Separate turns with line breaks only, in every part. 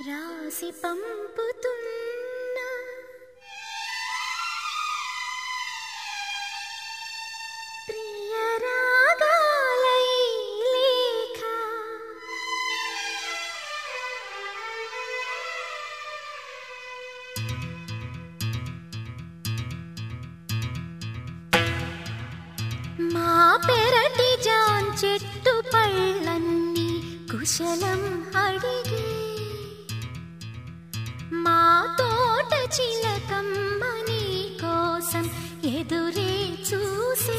రాసి పంపుతున్నా ప్రియ రాగాలై లేఖ మా పెరటి జాన్ చెట్టు పళ్ళన్నీ కుశలం అడిగే మా తోట చిలకమ్మ నీ కోసం ఎదురే చూసే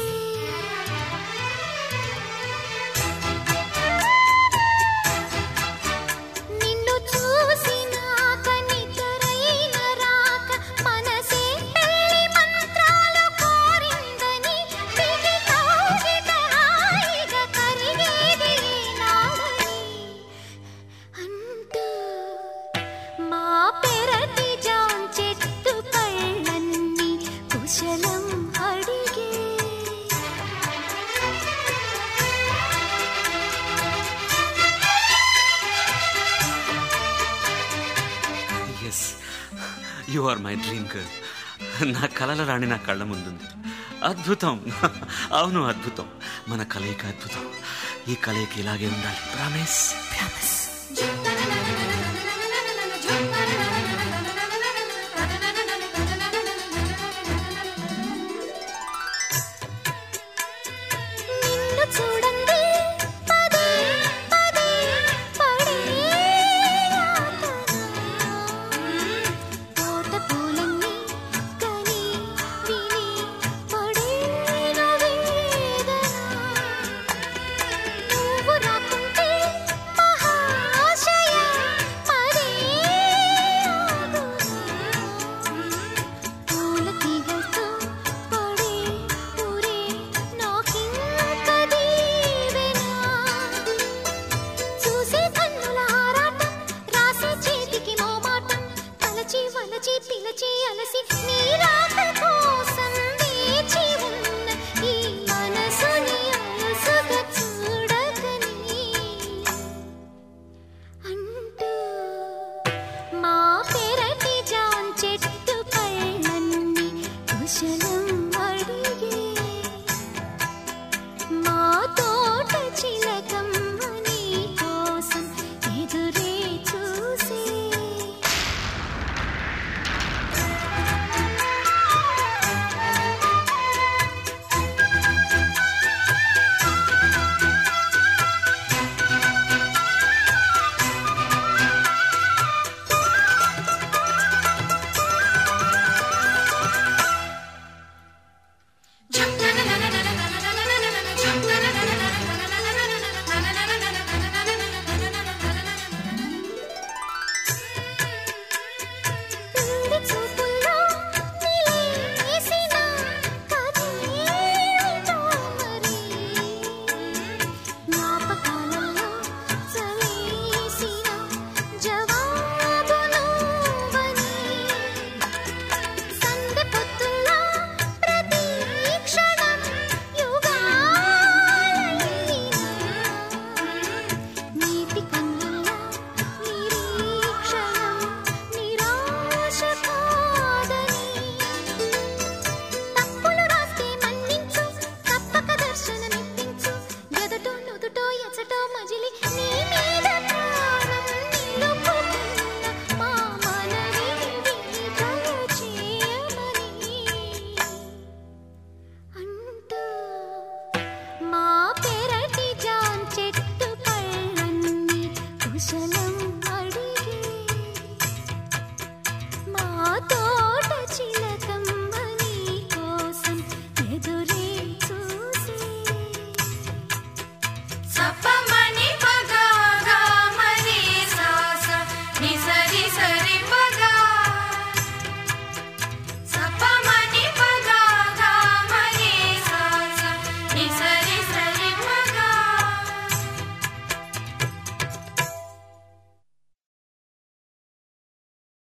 నిన్ను చూసినాక నిద్రైన రాక మనసే పెళ్లి మంత్రాలు కోరిందని పిగి కౌగిట హాయిగా కరిగేది నాడని అంటూ మా పెరటి జాన్ చెట్టు పళ్ళన్నీ కుశలం అడిగే
yes you are my dream girl నా కలల రాణి నా కళ్ళ ముందుంది అద్భుతం అవును అద్భుతం మన కలయిక అద్భుతం ఈ కలయిక ఇలాగే ఉండాలి ప్రామిస్
ప్రామిస్